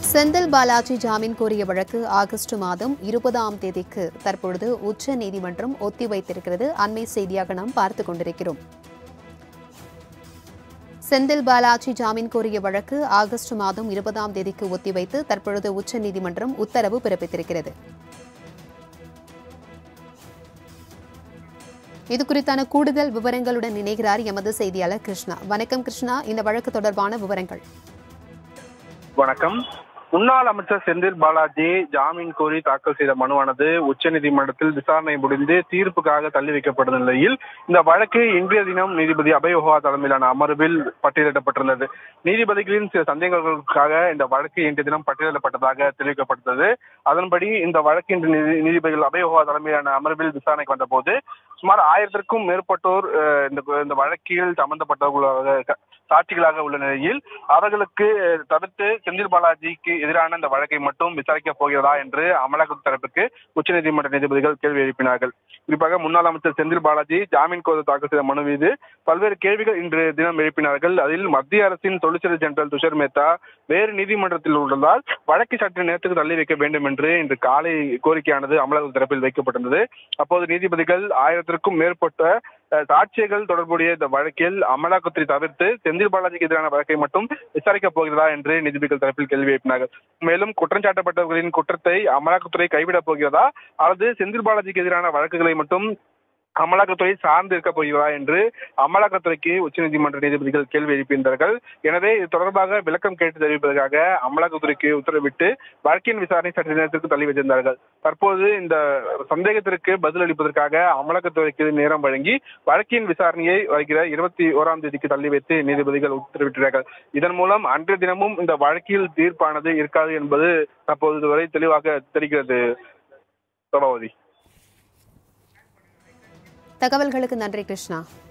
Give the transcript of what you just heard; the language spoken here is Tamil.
செந்தில் பாலாஜி ஜாமீன் கோரிய வழக்கு ஆகஸ்ட் மாதம் இருபதாம் தேதிக்கு தற்பொழுது உச்ச நீதிமன்றம் ஒத்திவைத்திருக்கிறது அண்மை செய்தியாக நாம் பார்த்துக் கொண்டிருக்கிறோம் செந்தில் பாலாஜி ஜாமீன் கோரிய வழக்கு ஆகஸ்ட் மாதம் இருபதாம் தேதிக்கு ஒத்திவைத்து தற்பொழுது உச்ச நீதிமன்றம் உத்தரவு பிறப்பித்திருக்கிறது இது குறித்தான கூடுதல் விவரங்களுடன் இணைகிறார் எமது செய்தியாளர் கிருஷ்ணா வணக்கம் கிருஷ்ணா இந்த வழக்கு தொடர்பான விவரங்கள் வணக்கம் முன்னாள் அமைச்சர் செந்தில் பாலாஜி ஜாமீன் கோரி தாக்கல் செய்த மனுவானது உச்சநீதிமன்றத்தில் விசாரணை முடிந்து தீர்ப்புக்காக தள்ளி வைக்கப்பட்ட நிலையில் இந்த வழக்கு இன்றைய தினம் நீதிபதி அபயோகா தலைமையிலான அமர்வில் பட்டியலிடப்பட்டிருந்தது நீதிபதிகளின் சில சந்தேகங்களுக்காக இந்த வழக்கு இன்றைய தினம் பட்டியலிடப்பட்டதாக தெரிவிக்கப்பட்டது அதன்படி இந்த வழக்கு இன்று நீதி- நீதிபதிகள் அபயோகா தலைமையிலான அமர்வில் விசாரணைக்கு வந்தபோது சுமார் ஆயிரத்திற்கும் மேற்பட்டோர் அஹ், இந்த இந்த வழக்கில் சம்பந்தப்பட்டவர்களாக சாட்சிகளாக உள்ள நிலையில் அவர்களுக்கு அஹ், தவிர்த்து செந்தில் பாலாஜிக்கு எதிரான இந்த வழக்கை மட்டும் விசாரிக்கப் போகிறதா என்று அமலாக்கத்துறை தரப்புக்கு உச்சநீதிமன்ற நீதிபதிகள் கேள்வி எழுப்பினார்கள் குறிப்பாக முன்னாள் அமைச்சர் செந்தில் பாலாஜி ஜாமீன் கோரி தாக்கல் செய்த மனு மீது பல்வேறு கேள்விகள் இன்று தினம் எழுப்பினார்கள் அதில் மத்திய அரசின் சொலிசிட்டர் ஜெனரல் துஷர் மேத்தா வேறு நீதிமன்றத்தில் உள்ளதால் வழக்கை சற்று நேரத்துக்கு தள்ளி வைக்க வேண்டும் என்று இன்று காலை கோரிக்கையானது அமலாக்கத்துறை தரப்பில் வைக்கப்பட்டிருந்தது அப்போது நீதிபதிகள் ஆயிரத்திற்கும் மேற்பட்ட அஹ், சாட்சியங்கள் தொடர்புடைய இந்த வழக்கில் அமலாக்கத்துறை தவிர்த்து செந்தில் பாலாஜிக்கு எதிரான வழக்கை மட்டும் விசாரிக்கப் போகிறதா என்று நீதிபதிகள் தரப்பில் கேள்வி எழுப்பினார்கள் மேலும் குற்றஞ்சாட்டப்பட்டவர்களின் குற்றத்தை அமலாக்கத்துறை கைவிடப் போகிறதா அல்லது செந்தில் பாலாஜிக்கு எதிரான வழக்குகளை மட்டும் அமலாக்கத்துறை சார்ந்து இருக்க போகிறதா என்று அமலாக்கத்துறைக்கு உச்சநீதிமன்ற நீதிபதிகள் கேள்வி எழுப்பியிருந்தார்கள் எனவே இது தொடர்பாக விளக்கம் கேட்டு தெரிவிப்பதற்காக அமலாக்கத்துறைக்கு உத்தரவிட்டு வழக்கின் விசாரணை சற்று நேரத்திற்கு தள்ளி வைத்திருந்தார்கள் தற்போது இந்த சந்தேகத்திற்கு பதில் அளிப்பதற்காக அமலாக்கத்துறைக்கு நேரம் வழங்கி வழக்கின் விசாரணையை வருகிற இருபத்தி ஓராம் தேதிக்கு தள்ளி வைத்து நீதிபதிகள் உத்தரவிட்டார்கள் இதன் மூலம் அன்றைய தினமும் இந்த வழக்கில் தீர்ப்பானது இருக்காது என்பது தற்போது வரை தெளிவாக தெரிகிறது பிரபாவதி தகவல்களுக்கு நன்றி கிருஷ்ணா